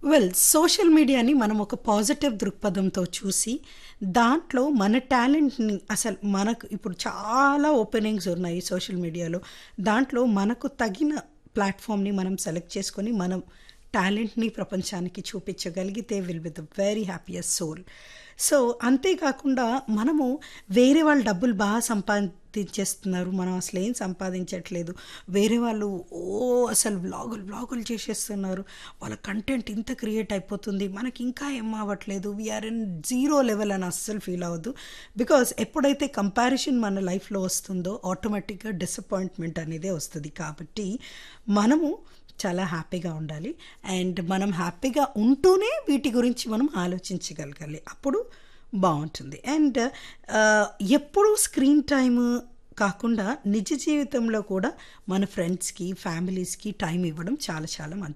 well social మీడియాని మనం ఒక పాజిటివ్ దృక్పథంతో చూసి దాంట్లో మన టాలెంట్ని అసలు మనకు ఇప్పుడు చాలా ఓపెనింగ్స్ ఉన్నాయి సోషల్ మీడియాలో దాంట్లో మనకు తగిన ప్లాట్ఫామ్ని మనం సెలెక్ట్ చేసుకొని మనం టాలెంట్ని ప్రపంచానికి చూపించగలిగితే will be the very happiest soul so అంతేకాకుండా మనము వేరే వాళ్ళు డబ్బులు బాగా సంపాదించేస్తున్నారు మనం అసలు ఏం సంపాదించట్లేదు వేరే వాళ్ళు ఓ అసలు వ్లాగులు వ్లాగులు చేసేస్తున్నారు వాళ్ళ కంటెంట్ ఇంత క్రియేట్ అయిపోతుంది మనకి ఇంకా ఏం అవ్వట్లేదు వీఆర్ ఇన్ జీరో లెవెల్ అని అస్సలు ఫీల్ అవ్వద్దు బికాస్ ఎప్పుడైతే కంపారిజన్ మన లైఫ్లో వస్తుందో ఆటోమేటిక్గా డిసప్పాయింట్మెంట్ అనేది వస్తుంది కాబట్టి మనము చాలా హ్యాపీగా ఉండాలి అండ్ మనం హ్యాపీగా ఉంటూనే వీటి గురించి మనం ఆలోచించగలగాలి అప్పుడు బాగుంటుంది అండ్ ఎప్పుడూ స్క్రీన్ టైమ్ కాకుండా నిజ జీవితంలో కూడా మన ఫ్రెండ్స్కి ఫ్యామిలీస్కి టైం ఇవ్వడం చాలా చాలా మంచిది